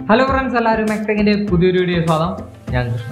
hello friends എല്ലാവരും മെക്ടെക്കിന്റെ പുതിയൊരു video സ്വാഗതം ഞാൻ കൃഷ്ണ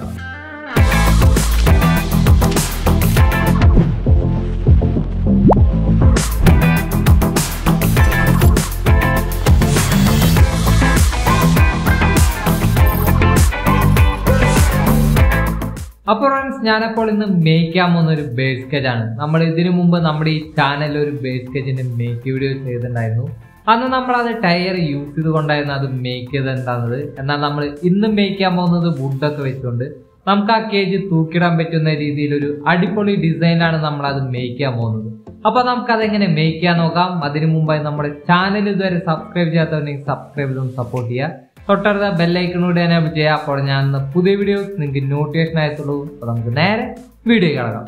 അപ്പോൾ ഫ്രണ്ട്സ് ഞാനപ്പോൾ ഇന്ന് മേക്കാൻ പോകുന്ന ഒരു ബേസ് സ്കെച്ച് ആണ് നമ്മൾ ഇതിനു മുമ്പ് നമ്മുടെ ഈ ചാനലിൽ ഒരു ബേസ് സ്കെച്ചിന്റെ മേക്ക് വീഡിയോ ചെയ്തിട്ടുണ്ടായിരുന്നു അന്ന് നമ്മൾ അത് ടയർ യൂസ് ചെയ്തുകൊണ്ടായിരുന്നു അത് മേക്ക് ചെയ്ത് എന്താണത് എന്നാൽ നമ്മൾ ഇന്ന് മേക്ക് ചെയ്യാൻ പോകുന്നത് വുഡൊക്കെ വെച്ചുകൊണ്ട് നമുക്ക് ആ കേജ് തൂക്കിടാൻ പറ്റുന്ന രീതിയിൽ ഒരു അടിപൊളി ഡിസൈനാണ് നമ്മൾ അത് മേക്ക് ചെയ്യാൻ പോകുന്നത് അപ്പൊ നമുക്ക് അതെങ്ങനെ മേക്ക് ചെയ്യാൻ നോക്കാം അതിനു മുമ്പായി നമ്മുടെ ചാനൽ ഇതുവരെ സബ്സ്ക്രൈബ് ചെയ്യാത്തവരുണ്ടെങ്കിൽ സബ്സ്ക്രൈബ് ചെയ്തൊന്ന് സപ്പോർട്ട് ചെയ്യുക തൊട്ടടുത്ത ബെല്ലൈക്കണോട് എനേബിൾ ചെയ്യുക അപ്പോൾ ഞാൻ ഇന്ന് പുതിയ വീഡിയോ നിങ്ങൾക്ക് നോട്ടിഫിക്കേഷൻ ആയത്തുള്ളൂ അപ്പോൾ നമുക്ക് നേരെ വീഡിയോ കിടക്കാം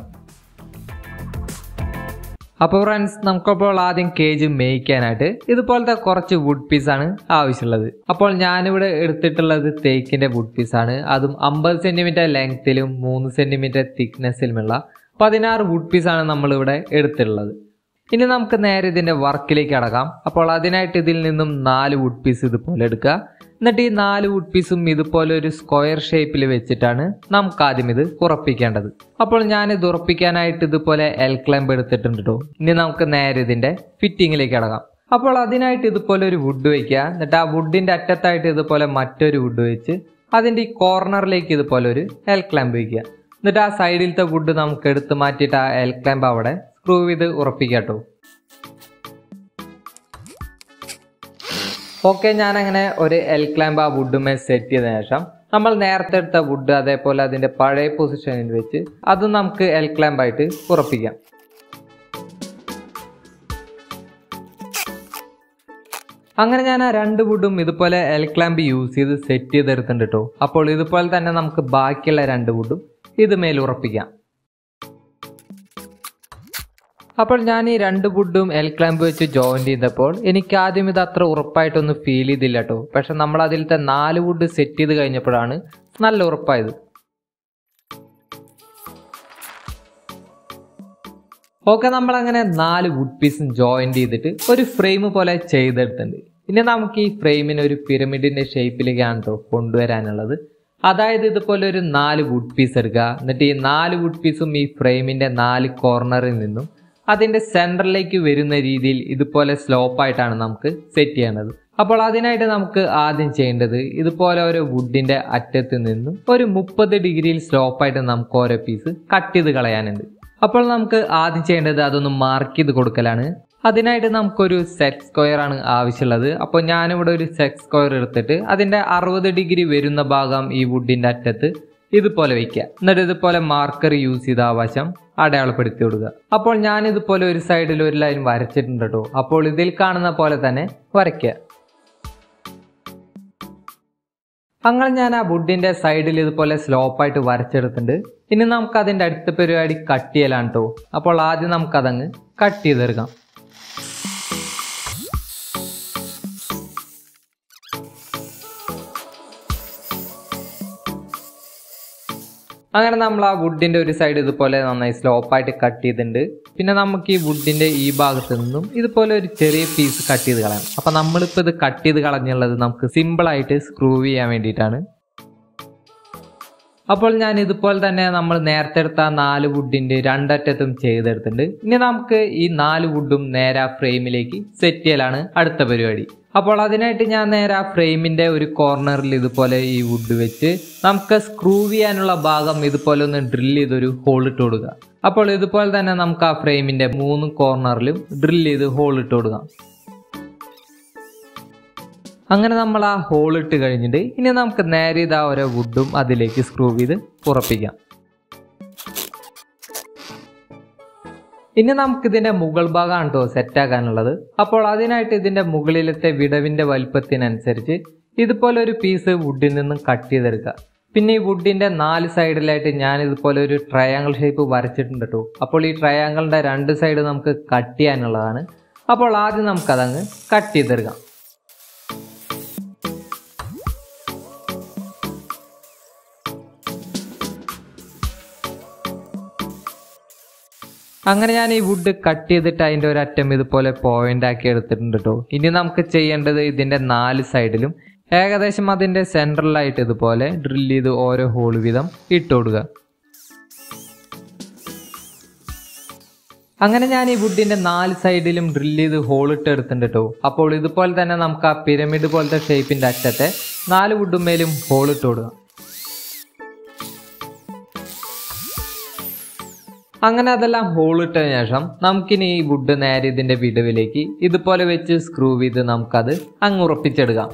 അപ്പോൾ ഫ്രണ്ട്സ് നമുക്കപ്പോൾ ആദ്യം കേജ് മേയ്ക്കാനായിട്ട് ഇതുപോലത്തെ കുറച്ച് വുഡ് പീസാണ് ആവശ്യമുള്ളത് അപ്പോൾ ഞാനിവിടെ എടുത്തിട്ടുള്ളത് തേക്കിന്റെ വുഡ് പീസാണ് അതും അമ്പത് സെന്റിമീറ്റർ ലെങ്ത്തിലും മൂന്ന് സെന്റിമീറ്റർ തിക്നെസ്സിലുമുള്ള പതിനാറ് വുഡ് പീസാണ് നമ്മളിവിടെ എടുത്തിട്ടുള്ളത് ഇനി നമുക്ക് നേരെ ഇതിന്റെ വർക്കിലേക്ക് അടക്കാം അപ്പോൾ അതിനായിട്ട് ഇതിൽ നിന്നും നാല് വുഡ് പീസ് ഇതുപോലെ എടുക്കുക എന്നിട്ട് ഈ നാല് വുഡ് പീസും ഇതുപോലെ ഒരു സ്ക്വയർ ഷേപ്പിൽ വെച്ചിട്ടാണ് നമുക്ക് ആദ്യം ഇത് ഉറപ്പിക്കേണ്ടത് അപ്പോൾ ഞാൻ ഇത് ഉറപ്പിക്കാനായിട്ട് ഇതുപോലെ എൽ ക്ലംബ് എടുത്തിട്ടുണ്ട് കേട്ടോ ഇനി നമുക്ക് നേരെ ഇതിന്റെ ഫിറ്റിങ്ങിലേക്ക് അടക്കാം അപ്പോൾ അതിനായിട്ട് ഇതുപോലെ ഒരു വുഡ് വെക്കുക എന്നിട്ട് ആ വുഡിന്റെ അറ്റത്തായിട്ട് ഇതുപോലെ മറ്റൊരു വുഡ് വെച്ച് അതിന്റെ ഈ കോർണറിലേക്ക് ഇതുപോലെ ഒരു എൽ ക്ലാമ്പ് വയ്ക്കുക എന്നിട്ട് ആ സൈഡിലത്തെ വുഡ് നമുക്ക് എടുത്ത് മാറ്റിയിട്ട് ആ എൽ ക്ലാമ്പ് അവിടെ സ്ക്രൂ ചെയ്ത് ഉറപ്പിക്കുക കേട്ടോ ഓക്കെ ഞാൻ അങ്ങനെ ഒരു എൽ ക്ലാമ്പ് ആ വുഡുമേ സെറ്റ് ചെയ്തതിനു ശേഷം നമ്മൾ നേരത്തെ എടുത്ത വുഡ് അതേപോലെ അതിന്റെ പഴയ പൊസിഷനിൽ വെച്ച് അത് നമുക്ക് എൽ ക്ലാമ്പ് ആയിട്ട് ഉറപ്പിക്കാം അങ്ങനെ ഞാൻ ആ രണ്ട് വുഡും ഇതുപോലെ എൽ ക്ലാമ്പ് യൂസ് ചെയ്ത് സെറ്റ് ചെയ്തെടുത്തിട്ടുണ്ട് കേട്ടോ അപ്പോൾ ഇതുപോലെ തന്നെ നമുക്ക് ബാക്കിയുള്ള രണ്ട് വുഡും ഇത് മേൽ ഉറപ്പിക്കാം അപ്പോൾ ഞാൻ ഈ രണ്ട് വുഡും എൽ ക്ലാമ്പ് വെച്ച് ജോയിൻ ചെയ്തപ്പോൾ എനിക്ക് ആദ്യം ഇത് അത്ര ഉറപ്പായിട്ടൊന്നും ഫീൽ ചെയ്തില്ല കേട്ടോ പക്ഷെ നമ്മൾ അതിലത്തെ നാല് വുഡ് സെറ്റ് ചെയ്ത് കഴിഞ്ഞപ്പോഴാണ് നല്ല ഉറപ്പായത് ഓക്കെ നമ്മൾ അങ്ങനെ നാല് വുഡ് പീസും ജോയിൻ ചെയ്തിട്ട് ഒരു ഫ്രെയിം പോലെ ചെയ്തെടുത്തിട്ടുണ്ട് ഇനി നമുക്ക് ഈ ഫ്രെയിമിന് ഒരു പിരമിഡിന്റെ ഷേപ്പിലേക്കാണ് കേട്ടോ കൊണ്ടുവരാനുള്ളത് അതായത് ഇതുപോലെ ഒരു നാല് വുഡ് പീസ് എടുക്കുക എന്നിട്ട് ഈ നാല് വുഡ് പീസും ഈ ഫ്രെയിമിന്റെ നാല് കോർണറിൽ നിന്നും അതിന്റെ സെന്ററിലേക്ക് വരുന്ന രീതിയിൽ ഇതുപോലെ സ്ലോപ്പ് ആയിട്ടാണ് നമുക്ക് സെറ്റ് ചെയ്യേണ്ടത് അപ്പോൾ അതിനായിട്ട് നമുക്ക് ആദ്യം ചെയ്യേണ്ടത് ഇതുപോലെ ഓരോ വുഡിന്റെ അറ്റത്ത് നിന്നും ഒരു മുപ്പത് ഡിഗ്രിയിൽ സ്ലോപ്പായിട്ട് നമുക്ക് ഓരോ പീസ് കട്ട് ചെയ്ത് കളയാനുണ്ട് അപ്പോൾ നമുക്ക് ആദ്യം ചെയ്യേണ്ടത് അതൊന്ന് മാർക്ക് ചെയ്ത് കൊടുക്കലാണ് അതിനായിട്ട് നമുക്കൊരു സെറ്റ് സ്ക്വയർ ആണ് ആവശ്യമുള്ളത് അപ്പോൾ ഞാനിവിടെ ഒരു സെറ്റ് സ്ക്വയർ എടുത്തിട്ട് അതിന്റെ അറുപത് ഡിഗ്രി വരുന്ന ഭാഗം ഈ വുഡിന്റെ അറ്റത്ത് ഇതുപോലെ വെക്കുക എന്നിട്ട് ഇതുപോലെ മാർക്കർ യൂസ് ചെയ്ത ആ വശം അടയാളപ്പെടുത്തി കൊടുക്കുക അപ്പോൾ ഞാൻ ഇതുപോലെ ഒരു സൈഡിൽ ഒരു ലൈൻ വരച്ചിട്ടുണ്ട് കേട്ടോ അപ്പോൾ ഇതിൽ കാണുന്ന പോലെ തന്നെ വരയ്ക്കുക അങ്ങനെ ഞാൻ ആ വുഡിന്റെ സൈഡിൽ ഇതുപോലെ സ്ലോപ്പായിട്ട് വരച്ചെടുത്തിട്ടുണ്ട് ഇനി നമുക്ക് അതിന്റെ അടുത്ത പരിപാടി കട്ട് ചെയ്യലാണ് കേട്ടോ അപ്പോൾ ആദ്യം നമുക്കതങ്ങ് കട്ട് ചെയ്തെടുക്കാം അങ്ങനെ നമ്മൾ ആ വുഡിന്റെ ഒരു സൈഡ് ഇതുപോലെ നന്നായി സ്ലോപ്പായിട്ട് കട്ട് ചെയ്തിട്ടുണ്ട് പിന്നെ നമുക്ക് ഈ വുഡിന്റെ ഈ ഭാഗത്ത് നിന്നും ഇതുപോലെ ഒരു ചെറിയ പീസ് കട്ട് ചെയ്ത് കളയാം അപ്പൊ നമ്മളിപ്പോൾ ഇത് കട്ട് ചെയ്ത് കളഞ്ഞുള്ളത് നമുക്ക് സിമ്പിൾ ആയിട്ട് സ്ക്രൂ ചെയ്യാൻ വേണ്ടിയിട്ടാണ് അപ്പോൾ ഞാൻ ഇതുപോലെ തന്നെ നമ്മൾ നേരത്തെ എടുത്ത ആ നാല് വുഡിന്റെ രണ്ടറ്റത്തും ചെയ്തെടുത്തിട്ടുണ്ട് ഇനി നമുക്ക് ഈ നാല് വുഡും നേരെ ആ ഫ്രെയിമിലേക്ക് സെറ്റ് ചെയ്യലാണ് അടുത്ത പരിപാടി അപ്പോൾ അതിനായിട്ട് ഞാൻ നേരെ ആ ഫ്രെയിമിന്റെ ഒരു കോർണറിൽ ഇതുപോലെ ഈ വുഡ് വെച്ച് നമുക്ക് സ്ക്രൂ ചെയ്യാനുള്ള ഭാഗം ഇതുപോലെ ഒന്ന് ഡ്രിൽ ചെയ്തൊരു ഹോൾ ഇട്ട് കൊടുക്കുക അപ്പോൾ ഇതുപോലെ തന്നെ നമുക്ക് ആ ഫ്രെയിമിന്റെ മൂന്ന് കോർണറിലും ഡ്രിൽ ചെയ്ത് ഹോൾ ഇട്ട് കൊടുക്കാം അങ്ങനെ നമ്മൾ ആ ഹോൾ ഇട്ട് കഴിഞ്ഞിട്ട് ഇനി നമുക്ക് നേരെ ഇതാ ഓരോ വുഡും അതിലേക്ക് സ്ക്രൂ ചെയ്ത് ഉറപ്പിക്കാം ഇനി നമുക്ക് ഇതിന്റെ മുകൾ ഭാഗമാണ് കേട്ടോ സെറ്റ് ആക്കാനുള്ളത് അപ്പോൾ അതിനായിട്ട് ഇതിന്റെ മുകളിലത്തെ വിടവിന്റെ വലുപ്പത്തിനനുസരിച്ച് ഇതുപോലെ ഒരു പീസ് വുഡിൽ നിന്നും കട്ട് ചെയ്തെടുക്കുക പിന്നെ ഈ വുഡിന്റെ നാല് സൈഡിലായിട്ട് ഞാൻ ഇതുപോലെ ഒരു ട്രയാങ്കിൾ ഷേപ്പ് വരച്ചിട്ടുണ്ട് കേട്ടോ അപ്പോൾ ഈ ട്രയാങ്കിളിന്റെ രണ്ട് സൈഡ് നമുക്ക് കട്ട് ചെയ്യാനുള്ളതാണ് അപ്പോൾ ആദ്യം നമുക്കതങ്ങ് കട്ട് ചെയ്തെടുക്കാം അങ്ങനെ ഞാൻ ഈ വുഡ് കട്ട് ചെയ്തിട്ട് അതിൻ്റെ ഒരു അറ്റം ഇതുപോലെ പോയിന്റ് ആക്കി എടുത്തിട്ടുണ്ട് കേട്ടോ ഇനി നമുക്ക് ചെയ്യേണ്ടത് ഇതിൻ്റെ നാല് സൈഡിലും ഏകദേശം അതിൻ്റെ സെൻട്രലായിട്ട് ഇതുപോലെ ഡ്രിൽ ചെയ്ത് ഓരോ ഹോൾ വീതം ഇട്ട് കൊടുക്കുക അങ്ങനെ ഞാൻ ഈ വുഡിന്റെ നാല് സൈഡിലും ഡ്രിൽ ചെയ്ത് ഹോൾ ഇട്ട് എടുത്തിട്ടുണ്ട് കേട്ടോ അപ്പോൾ ഇതുപോലെ തന്നെ നമുക്ക് ആ പിരമിഡ് പോലത്തെ ഷേപ്പിന്റെ അറ്റത്തെ നാല് വുഡുമേലും ഹോൾ ഇട്ട് കൊടുക്കാം അങ്ങനെ അതെല്ലാം ഹോൾ ഇട്ടതിന് ശേഷം നമുക്കിനി ഈ വുഡ് നേരെ ഇതിന്റെ വിടവിലേക്ക് ഇതുപോലെ വെച്ച് സ്ക്രൂ ചെയ്ത് നമുക്കത് അങ്ങ് ഉറപ്പിച്ചെടുക്കാം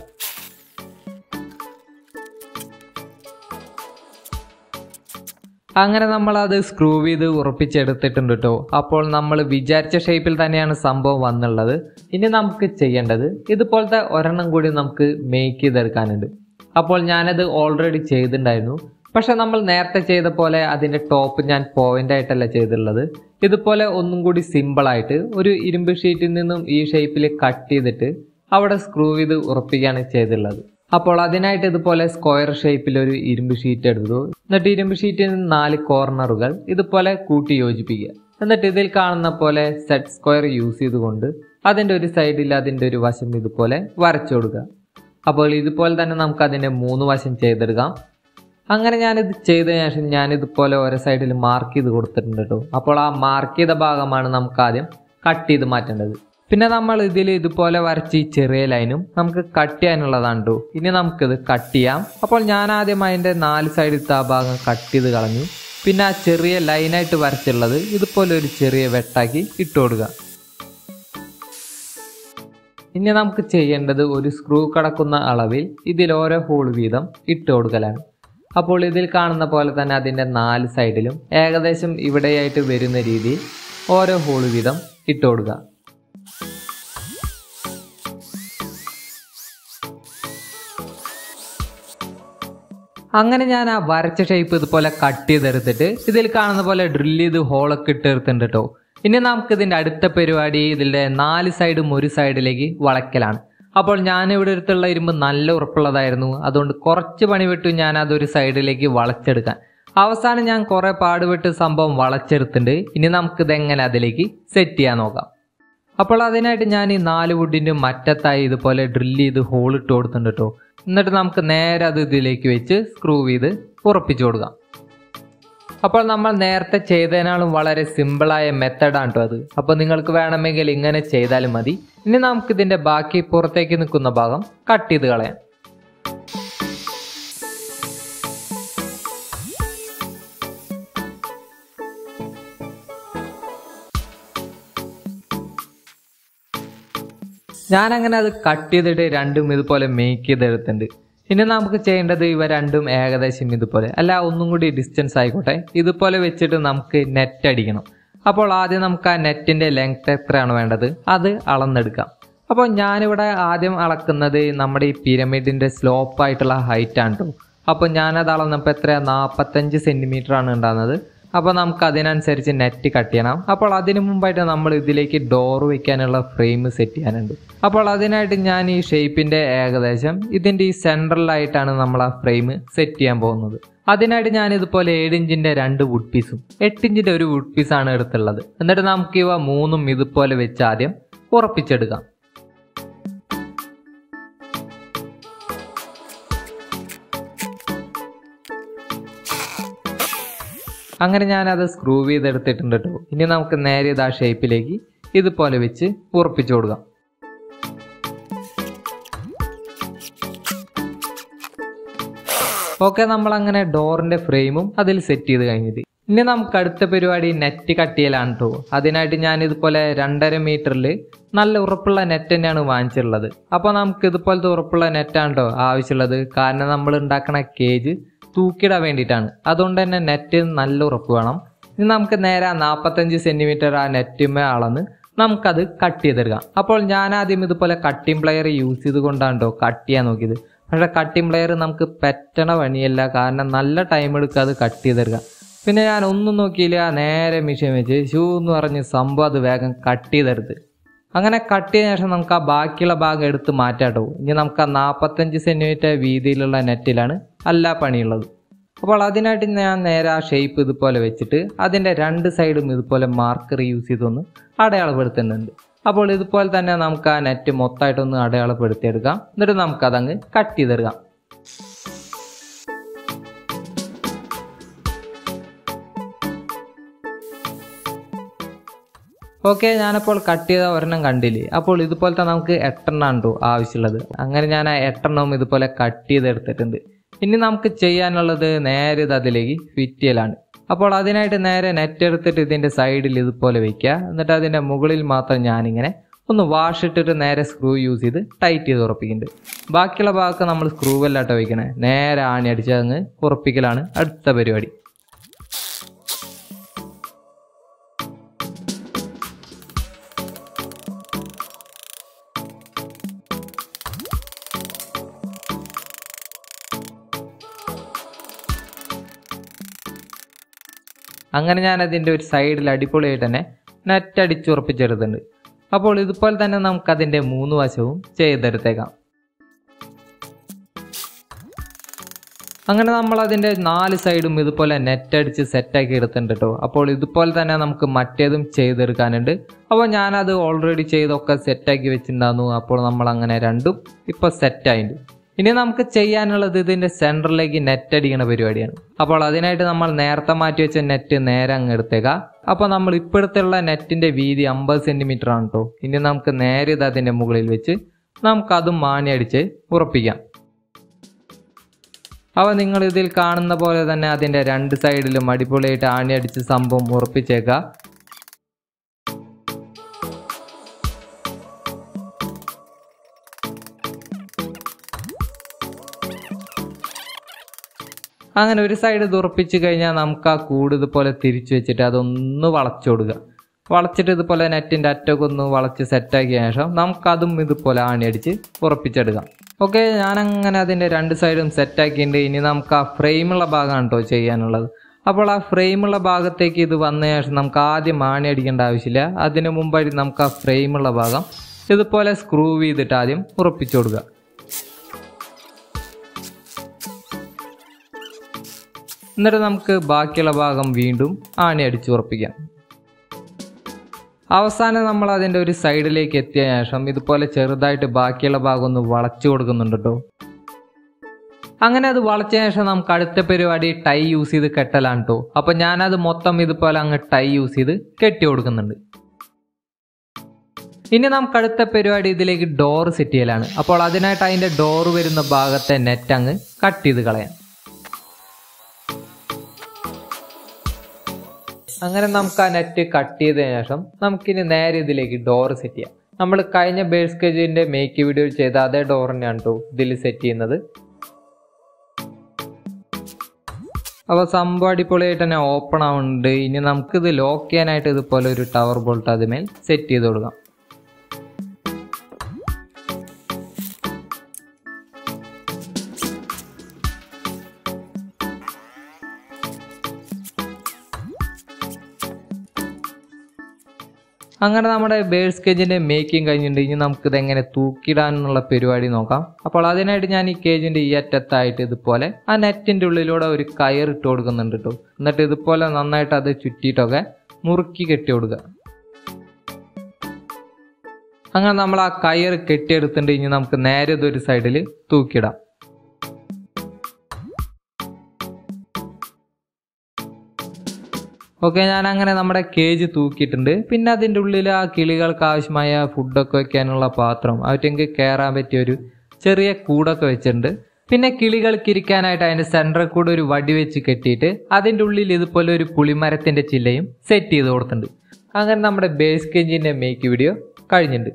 അങ്ങനെ നമ്മൾ അത് സ്ക്രൂ ചെയ്ത് ഉറപ്പിച്ചെടുത്തിട്ടുണ്ട് കേട്ടോ അപ്പോൾ നമ്മൾ വിചാരിച്ച ഷേപ്പിൽ തന്നെയാണ് സംഭവം വന്നുള്ളത് ഇനി നമുക്ക് ചെയ്യേണ്ടത് ഇതുപോലത്തെ ഒരെണ്ണം കൂടി നമുക്ക് മേക്ക് ചെയ്തെടുക്കാനുണ്ട് അപ്പോൾ ഞാനത് ഓൾറെഡി ചെയ്തിട്ടുണ്ടായിരുന്നു പക്ഷെ നമ്മൾ നേരത്തെ ചെയ്ത പോലെ അതിൻ്റെ ടോപ്പ് ഞാൻ പോയിന്റ് ആയിട്ടല്ല ചെയ്തിട്ടുള്ളത് ഇതുപോലെ ഒന്നും കൂടി സിമ്പിളായിട്ട് ഒരു ഇരുമ്പ് ഷീറ്റിൽ നിന്നും ഈ ഷേപ്പിൽ കട്ട് ചെയ്തിട്ട് അവിടെ സ്ക്രൂ ചെയ്ത് ഉറപ്പിക്കുകയാണ് ചെയ്തിട്ടുള്ളത് അപ്പോൾ അതിനായിട്ട് ഇതുപോലെ സ്ക്വയർ ഷേപ്പിൽ ഒരു ഇരുമ്പ് ഷീറ്റ് എടുത്തു എന്നിട്ട് ഇരുമ്പ് ഷീറ്റിൽ നിന്ന് നാല് കോർണറുകൾ ഇതുപോലെ കൂട്ടി യോജിപ്പിക്കുക എന്നിട്ട് ഇതിൽ കാണുന്ന പോലെ സെറ്റ് സ്ക്വയർ യൂസ് ചെയ്തുകൊണ്ട് അതിൻ്റെ ഒരു സൈഡിൽ അതിൻ്റെ ഒരു വശം ഇതുപോലെ വരച്ചു കൊടുക്കുക അപ്പോൾ ഇതുപോലെ തന്നെ നമുക്ക് അതിൻ്റെ മൂന്ന് വശം ചെയ്തെടുക്കാം അങ്ങനെ ഞാനിത് ചെയ്തതിനു ശേഷം ഞാനിതുപോലെ ഓരോ സൈഡിൽ മാർക്ക് ചെയ്ത് കൊടുത്തിട്ടുണ്ട് കേട്ടോ അപ്പോൾ ആ മാർക്ക് ചെയ്ത ഭാഗമാണ് നമുക്ക് ആദ്യം കട്ട് ചെയ്ത് മാറ്റേണ്ടത് പിന്നെ നമ്മൾ ഇതിൽ ഇതുപോലെ വരച്ച് ഈ ചെറിയ ലൈനും നമുക്ക് കട്ട് ചെയ്യാനുള്ളതാണ് കേട്ടോ ഇനി നമുക്കിത് കട്ട് ചെയ്യാം അപ്പോൾ ഞാൻ ആദ്യം അതിൻ്റെ നാല് സൈഡിലത്തെ ആ ഭാഗം കട്ട് ചെയ്ത് കളഞ്ഞു പിന്നെ ആ ചെറിയ ലൈനായിട്ട് വരച്ചുള്ളത് ഇതുപോലെ ഒരു ചെറിയ വെട്ടാക്കി ഇട്ട് കൊടുക്കുക ഇനി നമുക്ക് ചെയ്യേണ്ടത് ഒരു സ്ക്രൂ കടക്കുന്ന അളവിൽ ഇതിൽ ഓരോ ഹോൾ വീതം ഇട്ട് കൊടുക്കലാണ് അപ്പോൾ ഇതിൽ കാണുന്ന പോലെ തന്നെ അതിൻ്റെ നാല് സൈഡിലും ഏകദേശം ഇവിടെയായിട്ട് വരുന്ന രീതിയിൽ ഓരോ ഹോൾ വീതം ഇട്ട് കൊടുക്കുക അങ്ങനെ ഞാൻ ആ വരച്ച ഷേപ്പ് ഇതുപോലെ കട്ട് ചെയ്തെടുത്തിട്ട് ഇതിൽ കാണുന്ന പോലെ ഡ്രിൽ ചെയ്ത് ഹോളൊക്കെ ഇട്ടെടുത്തിട്ടുണ്ട് കേട്ടോ ഇനി നമുക്ക് ഇതിൻ്റെ അടുത്ത പരിപാടി ഇതിൻ്റെ നാല് സൈഡും ഒരു സൈഡിലേക്ക് വളയ്ക്കലാണ് അപ്പോൾ ഞാൻ ഇവിടെ അടുത്തുള്ള ഇരുമ്പ് നല്ല ഉറപ്പുള്ളതായിരുന്നു അതുകൊണ്ട് കുറച്ച് പണി വിട്ടു ഞാൻ അതൊരു സൈഡിലേക്ക് വളച്ചെടുക്കാൻ അവസാനം ഞാൻ കുറേ പാടുപെട്ട് സംഭവം വളച്ചെടുത്തിട്ടുണ്ട് ഇനി നമുക്കിത് എങ്ങനെ അതിലേക്ക് സെറ്റ് ചെയ്യാൻ നോക്കാം അപ്പോൾ അതിനായിട്ട് ഞാൻ ഈ നാല് വുഡിൻ്റെ മറ്റത്തായി ഇതുപോലെ ഡ്രിൽ ചെയ്ത് ഹോൾ ഇട്ട് കൊടുത്തിട്ടുണ്ട് കേട്ടോ എന്നിട്ട് നമുക്ക് നേരെ അത് ഇതിലേക്ക് വെച്ച് സ്ക്രൂ ചെയ്ത് ഉറപ്പിച്ചു കൊടുക്കാം അപ്പോൾ നമ്മൾ നേരത്തെ ചെയ്തതിനാളും വളരെ സിമ്പിളായ മെത്തഡാണ് കേട്ടോ അത് അപ്പോൾ നിങ്ങൾക്ക് വേണമെങ്കിൽ ഇങ്ങനെ ചെയ്താലും മതി ഇനി നമുക്ക് ഇതിൻ്റെ ബാക്കി പുറത്തേക്ക് നിൽക്കുന്ന ഭാഗം കട്ട് ചെയ്ത് കളയാം ഞാൻ അങ്ങനെ അത് കട്ട് ചെയ്തിട്ട് രണ്ടും ഇതുപോലെ മേക്ക് ചെയ്തെടുത്തിട്ടുണ്ട് ഇനി നമുക്ക് ചെയ്യേണ്ടത് ഇവ രണ്ടും ഏകദേശം ഇതുപോലെ അല്ല ഒന്നും കൂടി ഡിസ്റ്റൻസ് ആയിക്കോട്ടെ ഇതുപോലെ വെച്ചിട്ട് നമുക്ക് നെറ്റ് അടിക്കണം അപ്പോൾ ആദ്യം നമുക്ക് ആ നെറ്റിൻ്റെ ലെങ്ത് എത്രയാണ് വേണ്ടത് അത് അളന്നെടുക്കാം അപ്പോൾ ഞാനിവിടെ ആദ്യം അളക്കുന്നത് നമ്മുടെ ഈ പിരമിഡിൻ്റെ സ്ലോപ്പ് ആയിട്ടുള്ള ഹൈറ്റ് ആണ് കേട്ടോ അപ്പോൾ ഞാനത് അളന്നപ്പോൾ എത്രയാണ് നാൽപ്പത്തഞ്ച് സെൻറ്റിമീറ്റർ ആണ് ഉണ്ടാകുന്നത് അപ്പോൾ നമുക്ക് അതിനനുസരിച്ച് നെറ്റ് കട്ട് ചെയ്യണം അപ്പോൾ അതിനു മുമ്പായിട്ട് നമ്മൾ ഇതിലേക്ക് ഡോർ വെക്കാനുള്ള ഫ്രെയിം സെറ്റ് ചെയ്യാനുണ്ട് അപ്പോൾ അതിനായിട്ട് ഞാൻ ഈ ഷേപ്പിൻ്റെ ഏകദേശം ഇതിൻ്റെ ഈ സെൻട്രലായിട്ടാണ് നമ്മൾ ആ ഫ്രെയിം സെറ്റ് ചെയ്യാൻ പോകുന്നത് അതിനായിട്ട് ഞാൻ ഇതുപോലെ ഏഴ് ഇഞ്ചിൻ്റെ രണ്ട് വുഡ് പീസും എട്ട് ഇഞ്ചിൻ്റെ ഒരു വുഡ് പീസാണ് എടുത്തുള്ളത് എന്നിട്ട് നമുക്ക് ഇവ മൂന്നും ഇതുപോലെ വെച്ച് ആദ്യം ഉറപ്പിച്ചെടുക്കാം അങ്ങനെ ഞാനത് സ്ക്രൂ ചെയ്തെടുത്തിട്ടുണ്ട് കേട്ടോ ഇനി നമുക്ക് നേരെ ഇത് ആ ഷേപ്പിലേക്ക് ഇതുപോലെ വെച്ച് ഉറപ്പിച്ചു കൊടുക്കാം ഓക്കെ നമ്മൾ അങ്ങനെ ഡോറിന്റെ ഫ്രെയിമും അതിൽ സെറ്റ് ചെയ്ത് കഴിഞ്ഞത് ഇനി നമുക്ക് അടുത്ത പരിപാടി നെറ്റ് കട്ട് ചെയ്യലാണ് കേട്ടോ അതിനായിട്ട് ഞാൻ ഇതുപോലെ രണ്ടര മീറ്ററിൽ നല്ല ഉറപ്പുള്ള നെറ്റ് തന്നെയാണ് വാങ്ങിച്ചിട്ടുള്ളത് അപ്പോൾ നമുക്ക് ഇതുപോലത്തെ ഉറപ്പുള്ള നെറ്റാണ് കേട്ടോ ആവശ്യമുള്ളത് കാരണം നമ്മൾ ഉണ്ടാക്കുന്ന കേജ് തൂക്കിയിടാൻ വേണ്ടിയിട്ടാണ് അതുകൊണ്ട് തന്നെ നെറ്റ് നല്ല ഉറപ്പ് വേണം ഇനി നമുക്ക് നേരെ നാൽപ്പത്തഞ്ച് സെൻറ്റിമീറ്റർ ആ നെറ്റുമേ അളന്ന് നമുക്കത് കട്ട് ചെയ്തെടുക്കാം അപ്പോൾ ഞാൻ ആദ്യം ഇതുപോലെ കട്ടിംഗ് പ്ലെയർ യൂസ് ചെയ്തുകൊണ്ടാണ് കേട്ടോ കട്ട് ചെയ്യാൻ നോക്കിയത് പക്ഷേ കട്ടിംഗ് പ്ലെയർ നമുക്ക് പറ്റണ പണിയല്ല കാരണം നല്ല ടൈം എടുക്കുക അത് കട്ട് ചെയ്തെടുക്കാം പിന്നെ ഞാൻ ഒന്നും നോക്കിയില്ല നേരെ മിഷൻ വെച്ച് ഷൂ എന്ന് പറഞ്ഞ് സംഭവം അത് വേഗം കട്ട് ചെയ്തെടുത്ത് അങ്ങനെ കട്ട് ചെയ്ത ശേഷം നമുക്ക് ആ ബാക്കിയുള്ള ഭാഗം എടുത്ത് മാറ്റാട്ടോ ഇനി നമുക്ക് ആ നാൽപ്പത്തഞ്ച് സെൻറ്റിമീറ്റർ വീതിയിലുള്ള നെറ്റിലാണ് എല്ലാ പണിയുള്ളത് അപ്പോൾ അതിനായിട്ട് ഞാൻ നേരെ ആ ഷേപ്പ് ഇതുപോലെ വെച്ചിട്ട് അതിൻ്റെ രണ്ട് സൈഡും ഇതുപോലെ മാർക്കർ യൂസ് ചെയ്തൊന്ന് അടയാളപ്പെടുത്തുന്നുണ്ട് അപ്പോൾ ഇതുപോലെ തന്നെ നമുക്ക് ആ നെറ്റ് മൊത്തമായിട്ടൊന്ന് അടയാളപ്പെടുത്തിയെടുക്കാം എന്നിട്ട് നമുക്കതങ്ങ് കട്ട് ചെയ്തെടുക്കാം ഓക്കെ ഞാനപ്പോൾ കട്ട് ചെയ്ത ഒരെണ്ണം കണ്ടില്ലേ അപ്പോൾ ഇതുപോലത്തെ നമുക്ക് എട്ടെണ്ണം ഉണ്ടോ ആവശ്യമുള്ളത് അങ്ങനെ ഞാൻ ആ എട്ടെണ്ണവും ഇതുപോലെ കട്ട് ചെയ്തെടുത്തിട്ടുണ്ട് ഇനി നമുക്ക് ചെയ്യാനുള്ളത് നേരെ ഇത് അതിലേക്ക് ഫിറ്റ് ചെയ്യലാണ് അപ്പോൾ അതിനായിട്ട് നേരെ നെറ്റ് എടുത്തിട്ട് ഇതിൻ്റെ സൈഡിൽ ഇതുപോലെ വെക്കുക എന്നിട്ട് അതിൻ്റെ മുകളിൽ മാത്രം ഞാനിങ്ങനെ ഒന്ന് വാഷ് ഇട്ടിട്ട് നേരെ സ്ക്രൂ യൂസ് ചെയ്ത് ടൈറ്റ് ചെയ്ത് ഉറപ്പിക്കുന്നുണ്ട് ബാക്കിയുള്ള ഭാഗത്ത് നമ്മൾ സ്ക്രൂ അല്ലാട്ടോ വയ്ക്കണേ നേരെ ആണി അടിച്ച് അങ്ങ് ഉറപ്പിക്കലാണ് അടുത്ത പരിപാടി അങ്ങനെ ഞാൻ അതിൻ്റെ ഒരു സൈഡിൽ അടിപൊളിയായിട്ട് തന്നെ നെറ്റ് അടിച്ചുറപ്പിച്ചെടുത്തിട്ടുണ്ട് അപ്പോൾ ഇതുപോലെ തന്നെ നമുക്ക് അതിൻ്റെ മൂന്ന് വശവും ചെയ്തെടുത്തേക്കാം അങ്ങനെ നമ്മൾ അതിൻ്റെ നാല് സൈഡും ഇതുപോലെ നെറ്റ് അടിച്ച് സെറ്റാക്കി എടുത്തിട്ടുണ്ട് കേട്ടോ അപ്പോൾ ഇതുപോലെ തന്നെ നമുക്ക് മറ്റേതും ചെയ്തെടുക്കാനുണ്ട് അപ്പോൾ ഞാനത് ഓൾറെഡി ചെയ്തൊക്കെ സെറ്റാക്കി വെച്ചിട്ടുണ്ടായിരുന്നു അപ്പോൾ നമ്മൾ അങ്ങനെ രണ്ടും ഇപ്പോൾ സെറ്റായിട്ടുണ്ട് ഇനി നമുക്ക് ചെയ്യാനുള്ളത് ഇതിന്റെ സെന്ററിലേക്ക് നെറ്റ് അടിക്കുന്ന പരിപാടിയാണ് അപ്പോൾ അതിനായിട്ട് നമ്മൾ നേരത്തെ മാറ്റി വെച്ച നെറ്റ് നേരെ അങ്ങ് എടുത്തേക്കാം അപ്പോൾ നമ്മൾ ഇപ്പോഴത്തുള്ള നെറ്റിന്റെ വീതി അമ്പത് സെന്റിമീറ്റർ ആണ് കേട്ടോ ഇനി നമുക്ക് നേരെ ഇത് അതിന്റെ മുകളിൽ വെച്ച് നമുക്കതും മാണി അടിച്ച് ഉറപ്പിക്കാം അവ നിങ്ങൾ ഇതിൽ കാണുന്ന പോലെ തന്നെ അതിന്റെ രണ്ട് സൈഡിലും അടിപൊളിയായിട്ട് ആണി അടിച്ച് സംഭവം ഉറപ്പിച്ചേക്കാം അങ്ങനെ ഒരു സൈഡ് തുറപ്പിച്ച് കഴിഞ്ഞാൽ നമുക്ക് ആ കൂട് ഇതുപോലെ തിരിച്ചു വെച്ചിട്ട് അതൊന്ന് വളച്ചു കൊടുക്കുക വളച്ചിട്ട് ഇതുപോലെ നെറ്റിൻ്റെ അറ്റൊക്കെ ഒന്ന് വളച്ച് സെറ്റാക്കിയ ശേഷം നമുക്കതും ഇതുപോലെ ആണിയടിച്ച് ഉറപ്പിച്ചെടുക്കാം ഓക്കെ ഞാനങ്ങനെ അതിൻ്റെ രണ്ട് സൈഡും സെറ്റാക്കിയിട്ടുണ്ട് ഇനി നമുക്ക് ആ ഫ്രെയിമുള്ള ഭാഗമാണ് കേട്ടോ ചെയ്യാനുള്ളത് അപ്പോൾ ആ ഫ്രെയിമുള്ള ഭാഗത്തേക്ക് ഇത് വന്ന ശേഷം നമുക്ക് ആദ്യം ആണി അടിക്കേണ്ട ആവശ്യമില്ല അതിനു മുമ്പായിട്ട് നമുക്ക് ആ ഫ്രെയിമുള്ള ഭാഗം ഇതുപോലെ സ്ക്രൂ ചെയ്തിട്ട് ആദ്യം ഉറപ്പിച്ചു കൊടുക്കുക എന്നിട്ട് നമുക്ക് ബാക്കിയുള്ള ഭാഗം വീണ്ടും ആണി അടിച്ച് ഉറപ്പിക്കാം അവസാനം നമ്മൾ അതിൻ്റെ ഒരു സൈഡിലേക്ക് എത്തിയ ശേഷം ഇതുപോലെ ചെറുതായിട്ട് ബാക്കിയുള്ള ഭാഗം ഒന്ന് വളച്ചു കൊടുക്കുന്നുണ്ട് കേട്ടോ അങ്ങനെ അത് വളച്ച ശേഷം നമുക്ക് അടുത്ത പരിപാടി ടൈ യൂസ് ചെയ്ത് കെട്ടലാണ് കേട്ടോ അപ്പൊ ഞാനത് മൊത്തം ഇതുപോലെ അങ്ങ് ടൈ യൂസ് ചെയ്ത് കെട്ടി കൊടുക്കുന്നുണ്ട് ഇനി നമുക്ക് അടുത്ത പരിപാടി ഇതിലേക്ക് ഡോർ സെറ്റ് ചെയ്യലാണ് അപ്പോൾ അതിനായിട്ട് അതിന്റെ ഡോർ വരുന്ന ഭാഗത്തെ നെറ്റ് അങ്ങ് കട്ട് ചെയ്ത് കളയാം അങ്ങനെ നമുക്ക് ആ നെറ്റ് കട്ട് ചെയ്തതിനു ശേഷം നമുക്കിനി നേരെ ഇതിലേക്ക് ഡോർ സെറ്റ് ചെയ്യാം നമ്മൾ കഴിഞ്ഞ ബേസ് കേജിന്റെ മേക്ക് വീഡിയോ ചെയ്ത അതേ ഡോർ തന്നെയാണ് കേട്ടോ ഇതിൽ സെറ്റ് ചെയ്യുന്നത് അപ്പോൾ സംഭവം അടിപൊളിയായിട്ട് തന്നെ ഓപ്പൺ ആവുന്നുണ്ട് ഇനി നമുക്കിത് ലോക്ക് ചെയ്യാനായിട്ട് ഇതുപോലെ ഒരു ടവർ ബോൾട്ട് അതിന്മേൽ സെറ്റ് ചെയ്ത് കൊടുക്കാം അങ്ങനെ നമ്മുടെ ബേഴ്സ് കേജിന്റെ മേക്കിംഗ് കഴിഞ്ഞിട്ടുണ്ട് ഇനി നമുക്കിത് എങ്ങനെ തൂക്കിയിടാനുള്ള പരിപാടി നോക്കാം അപ്പോൾ അതിനായിട്ട് ഞാൻ ഈ കേജിന്റെ ഈ അറ്റത്തായിട്ട് ഇതുപോലെ ആ നെറ്റിന്റെ ഉള്ളിലൂടെ ഒരു കയർ ഇട്ട് കൊടുക്കുന്നുണ്ട് കേട്ടോ എന്നിട്ട് ഇതുപോലെ നന്നായിട്ട് അത് ചുറ്റിയിട്ടൊക്കെ മുറുക്കി കെട്ടി കൊടുക്കുക അങ്ങനെ നമ്മൾ ആ കയർ കെട്ടിയെടുത്തിട്ട് ഇനി നമുക്ക് നേരെ ഇതൊരു സൈഡിൽ തൂക്കിയിടാം ഓക്കെ ഞാൻ അങ്ങനെ നമ്മുടെ കേജ് തൂക്കിയിട്ടുണ്ട് പിന്നെ അതിൻ്റെ ഉള്ളിൽ ആ കിളികൾക്ക് ആവശ്യമായ ഫുഡൊക്കെ വെക്കാനുള്ള പാത്രം അവറ്റെങ്കിൽ കയറാൻ പറ്റിയ ഒരു ചെറിയ കൂടൊക്കെ വെച്ചിട്ടുണ്ട് പിന്നെ കിളികൾക്ക് ഇരിക്കാനായിട്ട് അതിൻ്റെ സെൻറ്ററിൽ കൂടെ ഒരു വടി വെച്ച് കെട്ടിയിട്ട് അതിൻ്റെ ഉള്ളിൽ ഇതുപോലെ ഒരു പുളിമരത്തിൻ്റെ ചില്ലയും സെറ്റ് ചെയ്ത് കൊടുത്തിട്ടുണ്ട് അങ്ങനെ നമ്മുടെ ബേസ് കേജിൻ്റെ മേക്ക് വീഡിയോ കഴിഞ്ഞിട്ടുണ്ട്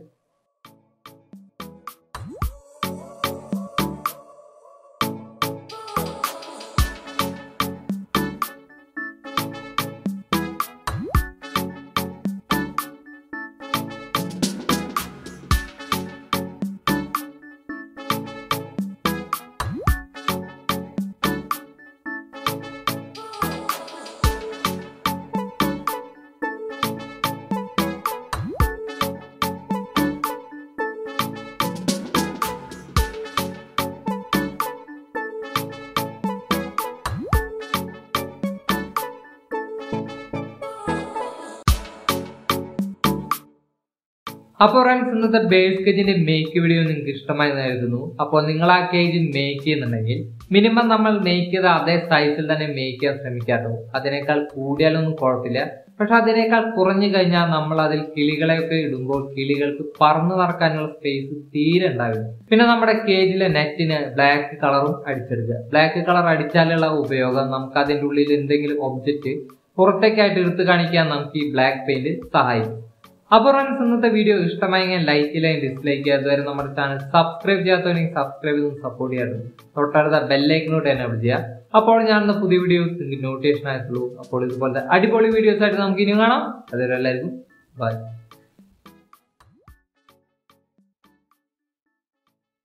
അപ്പോൾ ഫ്രണ്ട്സ് ഇന്നത്തെ ബേസ് കേജിന്റെ മേക്ക് വീഡിയോ നിങ്ങൾക്ക് ഇഷ്ടമായി കരുതുന്നു അപ്പോൾ നിങ്ങൾ ആ കേജ് മേക്ക് ചെയ്യുന്നുണ്ടെങ്കിൽ മിനിമം നമ്മൾ മേക്ക് ചെയ്ത അതേ സൈസിൽ തന്നെ മേക്ക് ചെയ്യാൻ ശ്രമിക്കാട്ടോ അതിനേക്കാൾ കൂടിയാലൊന്നും കുഴപ്പമില്ല പക്ഷെ അതിനേക്കാൾ കുറഞ്ഞു കഴിഞ്ഞാൽ നമ്മൾ അതിൽ കിളികളെയൊക്കെ ഇടുമ്പോൾ കിളികൾക്ക് പറന്നു പറക്കാനുള്ള സ്പേസ് തീരെ ഉണ്ടാവില്ല പിന്നെ നമ്മുടെ കേജിലെ നെറ്റിന് ബ്ലാക്ക് കളറും അടിച്ചെടുക്കുക ബ്ലാക്ക് കളർ അടിച്ചാലുള്ള ഉപയോഗം നമുക്ക് അതിൻ്റെ ഉള്ളിൽ എന്തെങ്കിലും ഒബ്ജക്റ്റ് പുറത്തേക്കായിട്ട് എടുത്തു കാണിക്കാൻ നമുക്ക് ഈ ബ്ലാക്ക് പെയിന്റ് സഹായിക്കും അപ്പോൾ ഫ്രണ്ട്സ് ഇന്നത്തെ വീഡിയോ ഇഷ്ടമായെങ്കിൽ ലൈക്ക് ചെയ്യാൻ ഡിസ്ലൈക്ക് ചെയ്യുക അതുവരെ നമ്മുടെ ചാനൽ സബ്സ്ക്രൈബ് ചെയ്യാത്തവരെങ്കിൽ സബ്സ്ക്രൈബ് ചെയ്ത് സപ്പോർട്ട് ചെയ്യാറുണ്ട് തൊട്ടടുത്ത ബെല്ലൈക്കനോട്ട് തന്നെ ചെയ്യുക അപ്പോൾ ഞാനെന്ന പുതിയ വീഡിയോസ് നിങ്ങൾക്ക് നോട്ടിഫിക്കേഷൻ ആയിട്ടുള്ളൂ അപ്പോൾ ഇതുപോലത്തെ അടിപൊളി വീഡിയോസ് ആയിട്ട് നമുക്ക് ഇനി കാണാം അതുവരെ എല്ലാവർക്കും ബൈ